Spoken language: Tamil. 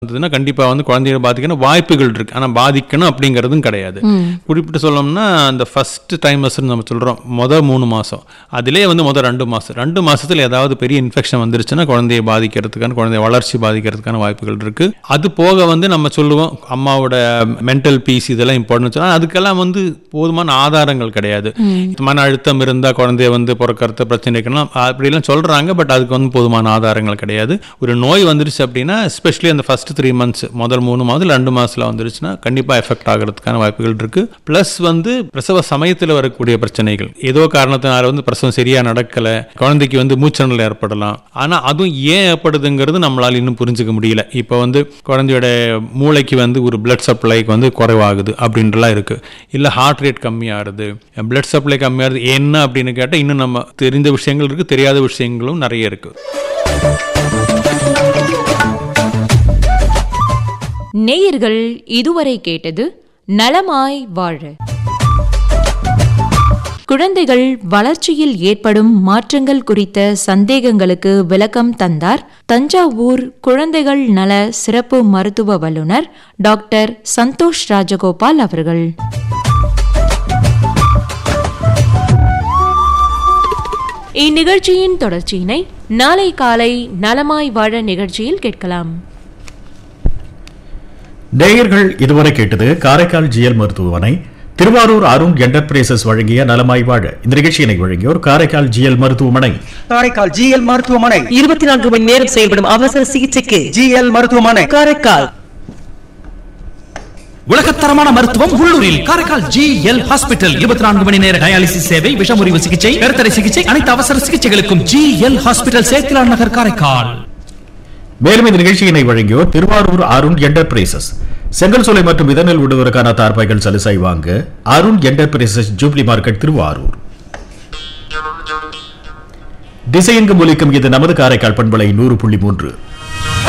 இருந்ததுன்னா கண்டிப்பா வந்து குழந்தைகளை பாதிக்கணும் வாய்ப்புகள் இருக்கு ஆனா பாதிக்கணும் அப்படிங்கிறதும் கிடையாது குறிப்பிட்டு சொல்லணும்னா அந்த ஃபர்ஸ்ட் டைமர்ஸ் நம்ம சொல்றோம் மொதல் மூணு மாசம் அதிலே வந்து மொதல் ரெண்டு மாசம் ரெண்டு மாசத்துல ஏதாவது பெரிய இன்ஃபெக்ஷன் வந்துருச்சுன்னா குழந்தையை பாதிக்கிறதுக்கான குழந்தை வளர்ச்சி பாதிக்கிறதுக்கான வாய்ப்புகள் இருக்கு அது போக வந்து நம்ம சொல்லுவோம் அம்மாவோட மென்டல் பீஸ் இதெல்லாம் இம்பார்ட்டன் சொன்னா அதுக்கெல்லாம் வந்து போதுமான ஆதாரங்கள் கிடையாது மன அழுத்தம் இருந்தா குழந்தைய வந்து பிறக்கறது பிரச்சனை இருக்கலாம் அப்படிலாம் சொல்றாங்க பட் அதுக்கு வந்து போதுமான ஆதாரங்கள் கிடையாது ஒரு நோய் வந்துருச்சு அப்படின்னா எஸ்பெஷலி அந்த ஃபர்ஸ்ட் த்ரீ மந்த்ஸ் முதல் மூணு மாதம் ரெண்டு மாசத்துல வந்துருச்சுன்னா கண்டிப்பா எஃபெக்ட் ஆகிறதுக்கான வாய்ப்புகள் இருக்கு பிளஸ் வந்து பிரசவ சமயத்துல வரக்கூடிய பிரச்சனைகள் ஏதோ காரணத்தினால வந்து பிரசவம் சரியா நடக்கல குழந்தைக்கு வந்து மூச்சணல் ஏற்படலாம் ஆனா அதுவும் ஏன் ஏற்படுதுங்கிறது நம்மளால இன்னும் புரிஞ்சுக்க முடியல இப்போ வந்து குழந்தையோட மூளைக்கு வந்து ஒரு பிளட் சப்ளைக்கு வந்து குறைவாகுது அப்படின்றலாம் இருக்கு இல்ல ஹார்ட் ரேட் கம்மியாகுது பிளட் சப்ளை கம்மியாகுது என்ன அப்படின்னு கேட்டா இன்னும் நம்ம தெரிந்த விஷயங்கள் இருக்கு தெரியாத விஷயங்களும் நிறைய இருக்கு நேயர்கள் இதுவரை கேட்டது நலமாய் வாழ குழந்தைகள் வளர்ச்சியில் ஏற்படும் மாற்றங்கள் குறித்த சந்தேகங்களுக்கு விளக்கம் தந்தார் தஞ்சாவூர் குழந்தைகள் நல சிறப்பு மருத்துவ வல்லுநர் டாக்டர் சந்தோஷ் ராஜகோபால் அவர்கள் இந்நிகழ்ச்சியின் தொடர்ச்சியினை நாளை காலை நலமாய் வாழ நிகழ்ச்சியில் கேட்கலாம் நேயர்கள் இதுவரை கேட்டது காரைக்கால் ஜிஎல் மருத்துவமனை திருவாரூர் அருண் என்டர்பிரைசஸ் வழங்கிய நலமாய் வாழ இந்த நிகழ்ச்சியினை வழங்கியோர் காரைக்கால் ஜிஎல் மருத்துவமனை காரைக்கால் ஜிஎல் மருத்துவமனை இருபத்தி நான்கு மணி நேரம் செயல்படும் அவசர சிகிச்சைக்கு ஜிஎல் மருத்துவமனை காரைக்கால் உலகத்தரமான மருத்துவம் உள்ளூரில் காரைக்கால் ஜி எல் ஹாஸ்பிட்டல் இருபத்தி நான்கு மணி நேர டயாலிசிஸ் சேவை விஷமுறிவு சிகிச்சை கருத்தடை சிகிச்சை அனைத்து அவசர சிகிச்சைகளுக்கும் ஜி எல் ஹாஸ்பிட்டல் சேத்திலான் நகர் காரைக்கால் மேலும் இந்த நிகழ்ச்சியினை வழங்கியோர் திருவாரூர் அருண் என்டர்பிரைசஸ் செங்கல் சோலை மற்றும் இதனில் விடுவதற்கான தார்பாய்கள் சலுசை வாங்க Arun enterprises jubilee market Thiruvarur திசையெங்கும் ஒலிக்கும் இது நமது காரைக்கால் பண்பலை நூறு புள்ளி மூன்று